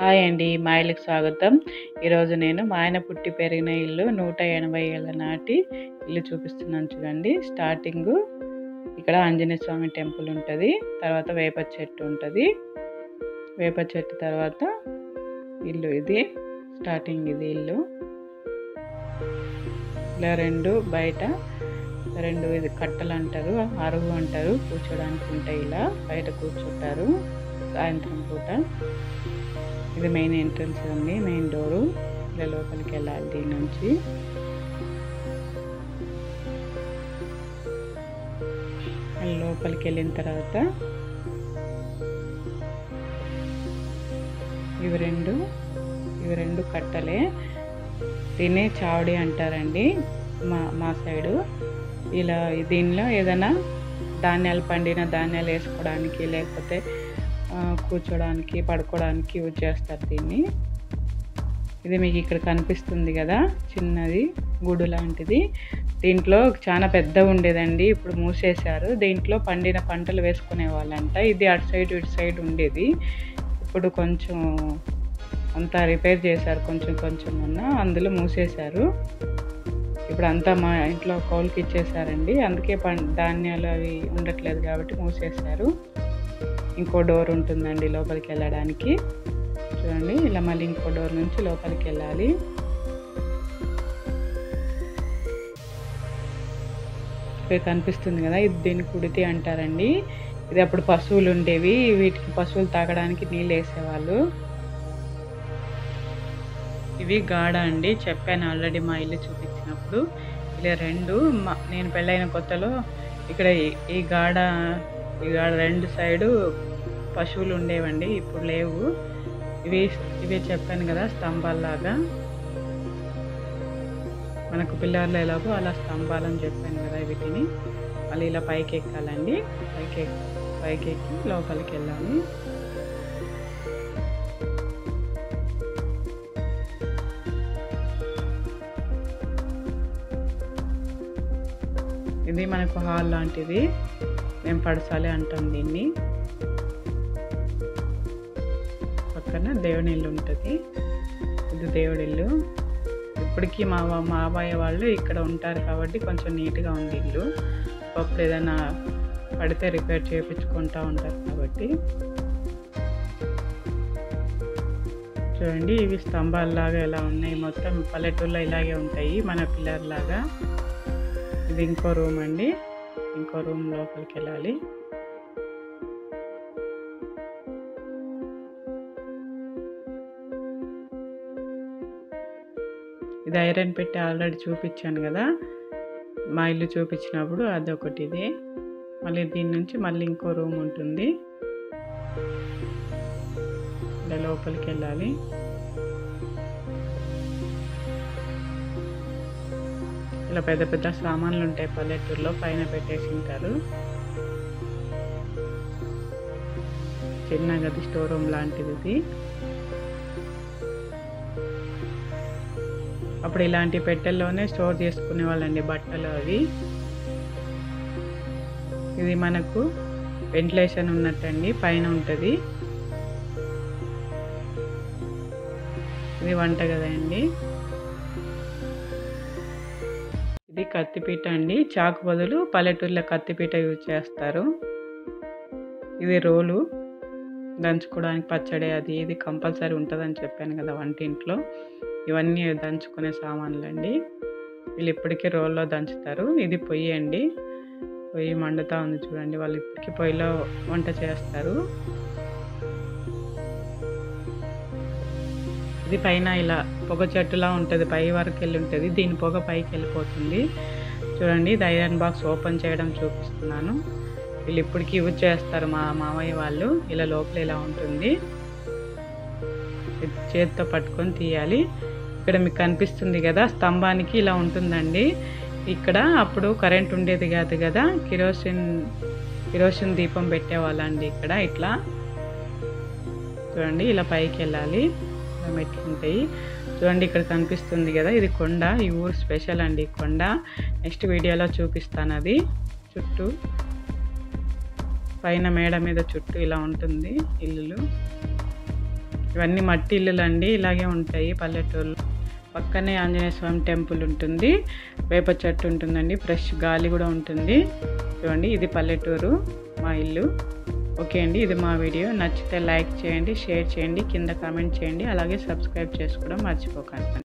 hi అండి మా ఇల్లుకి స్వాగతం ఈరోజు నేను మా ఆయన పుట్టి పెరిగిన ఇల్లు నూట ఎనభై ఏళ్ళ నాటి ఇల్లు చూపిస్తున్నాను చూడండి స్టార్టింగ్ ఇక్కడ ఆంజనేయ స్వామి టెంపుల్ ఉంటుంది తర్వాత వేప చెట్టు ఉంటుంది వేప చెట్టు తర్వాత ఇల్లు ఇది స్టార్టింగ్ ఇది ఇల్లు ఇలా రెండు బయట రెండు ఇది కట్టలు అంటారు అరుగు అంటారు కూర్చోడానికి ఉంటాయి ఇలా బయట కూర్చుంటారు సాయంత్రం పూట ఇది మెయిన్ ఎంట్రన్స్ ఉంది మెయిన్ డోరు ఇలా లోపలికి వెళ్ళాలి దీని నుంచి లోపలికి వెళ్ళిన తర్వాత ఇవి రెండు ఇవి రెండు కట్టలే దీన్ని చావడి అంటారండి మా మా సైడు ఇలా దీనిలో ఏదైనా ధాన్యాలు పండిన ధాన్యాలు వేసుకోవడానికి లేకపోతే కూర్చోడానికి పడుకోవడానికి యూజ్ చేస్తారు దీన్ని ఇది మీకు ఇక్కడ కనిపిస్తుంది కదా చిన్నది గుడు లాంటిది దీంట్లో చాలా పెద్ద ఉండేదండి ఇప్పుడు మూసేశారు దీంట్లో పండిన పంటలు వేసుకునే వాళ్ళంట ఇది అటు సైడ్ ఇటు సైడ్ ఉండేది ఇప్పుడు కొంచెం అంతా రిపేర్ చేశారు కొంచెం కొంచెం ఉన్న అందులో మూసేశారు ఇప్పుడు అంతా మా ఇంట్లో కౌలుకి ఇచ్చేసారండి అందుకే పం ధాన్యాలు అవి ఉండట్లేదు కాబట్టి మూసేశారు ఇంకో డోర్ ఉంటుందండి లోపలికి వెళ్ళడానికి చూడండి ఇలా మళ్ళీ ఇంకో డోర్ నుంచి లోపలికి వెళ్ళాలి ఇక్కడ కనిపిస్తుంది కదా ఇది దీన్ని కుడితి అంటారండి ఇది అప్పుడు పశువులు ఉండేవి వీటికి పశువులు తాగడానికి నీళ్ళు వేసేవాళ్ళు ఇవి గాడ అండి చెప్పాను ఆల్రెడీ మా ఇల్లు చూపించినప్పుడు ఇలా రెండు నేను పెళ్ళైన కొత్తలో ఇక్కడ ఈ గాడ ఈ గాడ రెండు సైడు పశువులు ఉండేవండి ఇప్పుడు లేవు ఇవి ఇవి చెప్పాను కదా స్తంభాల్లాగా మనకు పిల్లర్లు ఎలాగో అలా స్తంభాలని చెప్పాను కదా వీటిని మళ్ళీ ఇలా పైకి ఎక్కాలండి పైకి పైకి ఎక్కి లోపలికి వెళ్ళాలి ఇది మనకు హాల్ లాంటిది మేము పడసాలి అంటాం దీన్ని పక్కన దేవుని ఇల్లు ఉంటుంది ఇది దేవుడి ఇల్లు ఇప్పటికీ మా మా అబ్బాయి వాళ్ళు ఇక్కడ ఉంటారు కాబట్టి కొంచెం నీట్గా ఉంది ఇల్లు అప్పుడు ఏదైనా పడితే రిపేర్ చేయించుకుంటూ ఉంటారు కాబట్టి చూడండి ఇవి స్తంభాల్లాగా ఎలా ఉన్నాయి మొత్తం పల్లెటూళ్ళలో ఇలాగే ఉంటాయి మన పిల్లర్ లాగా ఇది ఇంకో రూమ్ అండి ఇంకో రూమ్ లోపలికి వెళ్ళాలి ఇది ఐరన్ పెట్టి ఆల్రెడీ చూపించాను కదా మా ఇల్లు చూపించినప్పుడు అదొకటి ఇది మళ్ళీ దీని నుంచి మళ్ళీ ఇంకో రూమ్ ఉంటుంది ఇలా లోపలికి వెళ్ళాలి ఇలా పెద్ద పెద్ద సామాన్లు ఉంటాయి పల్లెటూరులో పైన పెట్టేసి ఉంటారు చిన్న గది స్టోర్ రూమ్ లాంటిది ఇది అప్పుడు ఇలాంటి పెట్టెల్లోనే స్టోర్ చేసుకునే వాళ్ళండి బట్టలు అవి ఇది మనకు వెంటిలేషన్ ఉన్నట్టండి పైన ఉంటుంది ఇది వంట అండి ఇది కత్తిపీట అండి చాకు బదులు పల్లెటూరులో కత్తిపీట యూజ్ చేస్తారు ఇది రోలు దంచుకోవడానికి పచ్చడి అది ఇది కంపల్సరీ ఉంటుందని చెప్పాను కదా వంటింట్లో ఇవన్నీ దంచుకునే సామాన్లు అండి వీళ్ళు ఇప్పటికీ రోల్లో దంచుతారు ఇది పొయ్యి అండి పొయ్యి మండుతూ ఉంది చూడండి వాళ్ళు ఇప్పటికీ పొయ్యిలో వంట చేస్తారు ఇది పైన ఇలా పొగ చెట్టులా ఉంటుంది పై వరకు వెళ్ళి ఉంటుంది దీని పొగ పైకి వెళ్ళిపోతుంది చూడండి ఇది ఐరన్ బాక్స్ ఓపెన్ చేయడం చూపిస్తున్నాను వీళ్ళు ఇప్పటికీ యూజ్ చేస్తారు మా మామయ్య వాళ్ళు ఇలా లోపల ఇలా ఉంటుంది చేతితో పట్టుకొని తీయాలి ఇక్కడ మీకు కనిపిస్తుంది కదా స్తంభానికి ఇలా ఉంటుందండి ఇక్కడ అప్పుడు కరెంట్ ఉండేది కాదు కదా కిరోసిన్ కిరోసిన్ దీపం పెట్టేవాళ్ళండి ఇక్కడ ఇట్లా చూడండి ఇలా పైకి వెళ్ళాలి మెట్లు ఉంటాయి చూడండి ఇక్కడ కనిపిస్తుంది కదా ఇది కొండ ఈ ఊరు స్పెషల్ అండి కొండ నెక్స్ట్ వీడియోలో చూపిస్తాను అది చుట్టూ పైన మేడ మీద చుట్టూ ఇలా ఉంటుంది ఇల్లులు ఇవన్నీ మట్టి ఇల్లులు అండి ఇలాగే ఉంటాయి పల్లెటూరులో పక్కనే ఆంజనేయ స్వామి టెంపుల్ ఉంటుంది వేప చెట్టు ఉంటుందండి ఫ్రెష్ గాలి కూడా ఉంటుంది చూడండి ఇది పల్లెటూరు మా ఇల్లు ఓకే అండి ఇది మా వీడియో నచ్చితే లైక్ చేయండి షేర్ చేయండి కింద కామెంట్ చేయండి అలాగే సబ్స్క్రైబ్ చేసుకోవడం మర్చిపోకండి